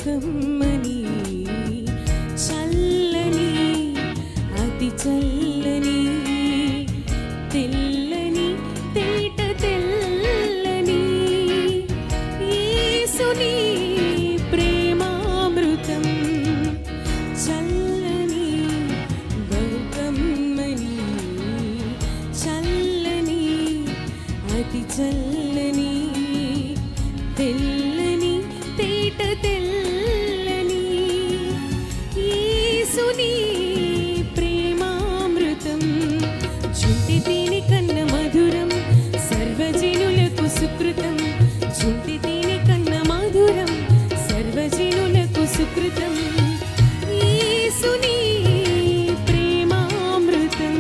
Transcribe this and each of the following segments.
కమ్మని చల్లని అతి చల్లని తెల్లని తేట తెల్లని యేసుని ప్రేమామృతం చల్లని బహుకమ్మని చల్లని అతి చల్లని తెల్లని తేట తెల్లని యేసుని ప్రేమామృతం చుంటి తేనె కన్న మధురం సర్వజనులకు సుకృతం చుంటి తేనె కన్న మధురం సర్వజనులకు సుకృతం యేసుని ప్రేమామృతం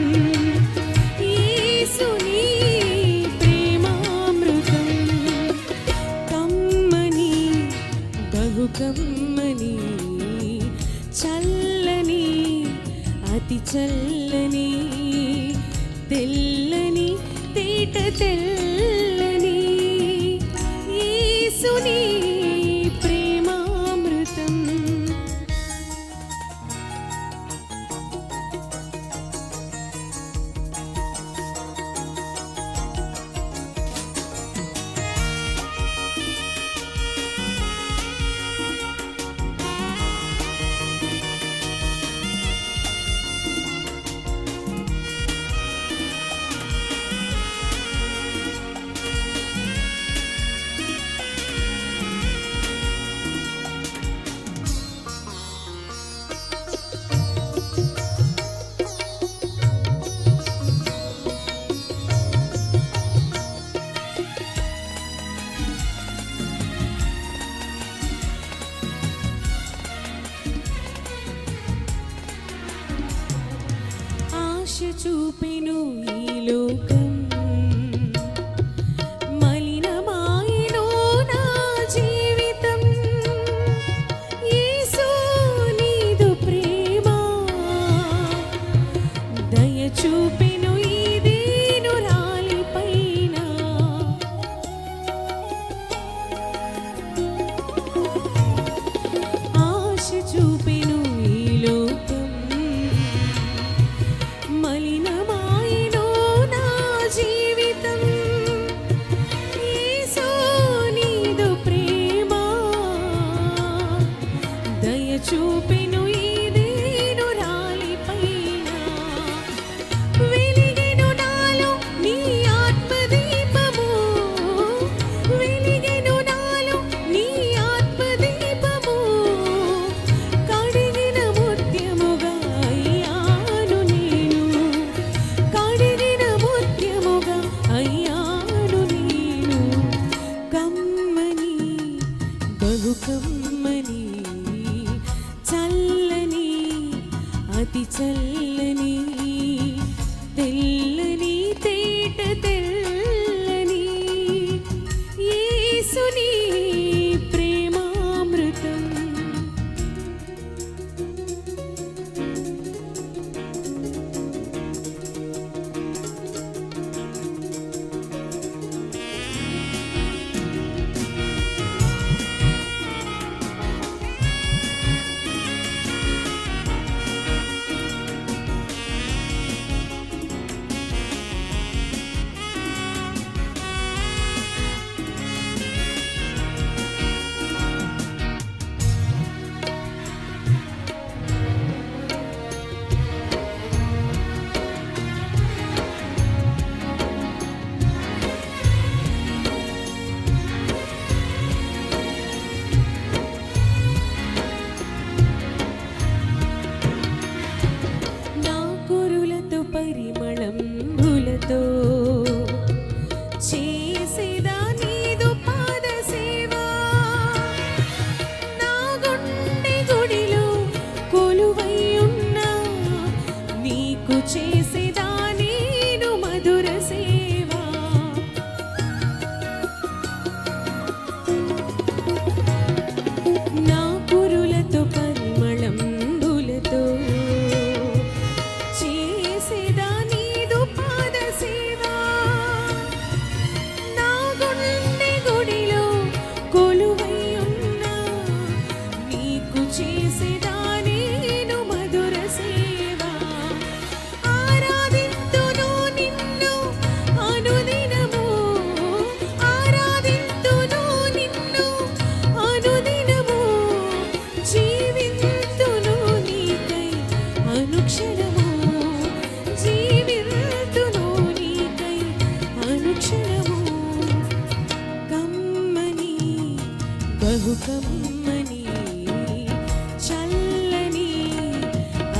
యేసుని ప్రేమామృతం కమ్మని బహు కమ్మని చల్లని అతి చల్లని తెల్లని తేట తెల్లని యేసుని ప్రేమామృతం ఆశ చూపెను ఈ లోకం మలినమాయెను నా జీవితం యేసు నీదు ప్రేమ దయ చూపెను ఈ దీనురాలిపైన ఆశ చూపెను ఈ లోకం మలినమాయెను నా జీవితం యేసు నీదు ప్రేమ దయ చూపెను ఈ దీనురాలిపైన వెలిగెను నాలో నీ ఆత్మదీపము వెలిగెను నాలో నీ ఆత్మదీపము కడిగిన ముత్యముగా అయ్యాను నేను కడిగిన ముత్యముగా అయ్యాను నేను కమ్మని బహు కమ్మని చల్లని అతి చల్లని తెల్లని తేట తెల్లని యేసుని ప్రేమామృతం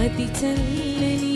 అతి చల్లని